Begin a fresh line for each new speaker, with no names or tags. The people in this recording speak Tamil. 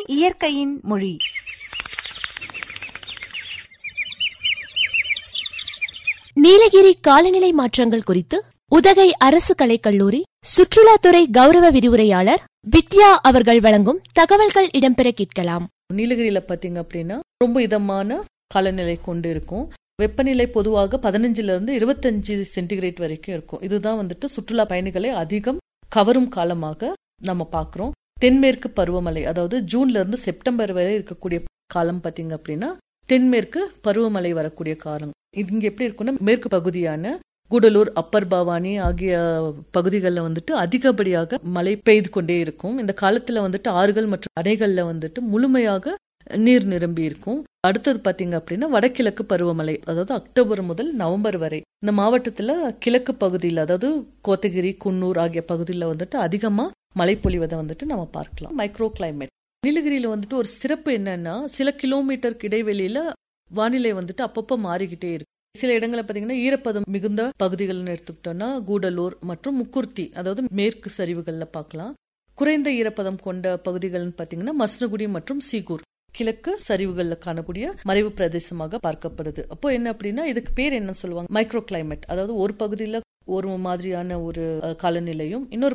இயற்கையின் மொழி
நீலகிரி காலநிலை மாற்றங்கள் குறித்து உதகை அரசு கலைக்கல்லூரி சுற்றுலாத்துறை கௌரவ விரிவுரையாளர் வித்யா அவர்கள் வழங்கும் தகவல்கள் இடம்பெற கேட்கலாம்
நீலகிரியில பாத்தீங்க அப்படின்னா ரொம்ப இதமான காலநிலை கொண்டு இருக்கும் வெப்பநிலை பொதுவாக பதினஞ்சுல இருந்து இருபத்தஞ்சு சென்டிகிரேட் வரைக்கும் இருக்கும் இதுதான் வந்துட்டு சுற்றுலா பயணிகளை அதிகம் கவரும் காலமாக நம்ம பாக்குறோம் தென்மேற்கு பருவமழை அதாவது ஜூன்ல இருந்து செப்டம்பர் வரை இருக்கக்கூடிய காலம் பாத்தீங்க அப்படின்னா தென்மேற்கு பருவமழை வரக்கூடிய காலம் இது இங்க எப்படி இருக்குன்னா மேற்கு பகுதியான கூடலூர் அப்பர் பவானி ஆகிய பகுதிகளில் வந்துட்டு அதிகப்படியாக மழை பெய்து கொண்டே இருக்கும் இந்த காலத்துல வந்துட்டு ஆறுகள் மற்றும் அணைகள்ல வந்துட்டு முழுமையாக நீர் நிரம்பி இருக்கும் அடுத்தது பாத்தீங்க அப்படின்னா வடகிழக்கு பருவமழை அதாவது அக்டோபர் முதல் நவம்பர் வரை இந்த மாவட்டத்துல கிழக்கு பகுதியில் அதாவது கோத்தகிரி குன்னூர் ஆகிய பகுதியில் வந்துட்டு அதிகமா மழை பொழிவதை வந்துட்டு நம்ம பார்க்கலாம் மைக்ரோ கிளைமேட் நீலகிரியில வந்துட்டு ஒரு சிறப்பு என்னன்னா சில கிலோமீட்டருக்கு இடைவெளியில வானிலை வந்துட்டு அப்பப்போ மாறிக்கிட்டே இருக்கு சில இடங்களை பாத்தீங்கன்னா ஈரப்பதம் மிகுந்த பகுதிகள்னு எடுத்துக்கிட்டோம்னா கூடலூர் மற்றும் முக்குர்த்தி அதாவது மேற்கு சரிவுகள்ல பார்க்கலாம் குறைந்த ஈரப்பதம் கொண்ட பகுதிகள்னு பாத்தீங்கன்னா மஸ்னகுடி மற்றும் சீகூர் கிழக்கு சரிவுகள்ல காணக்கூடிய மறைவு பிரதேசமாக பார்க்கப்படுது அப்போ என்ன அப்படின்னா இதுக்கு பேர் என்ன சொல்லுவாங்க மைக்ரோ கிளைமேட் அதாவது ஒரு பகுதியில ஒரு மாதிரியான ஒரு அஹ், காலநிலையும் இன்னொரு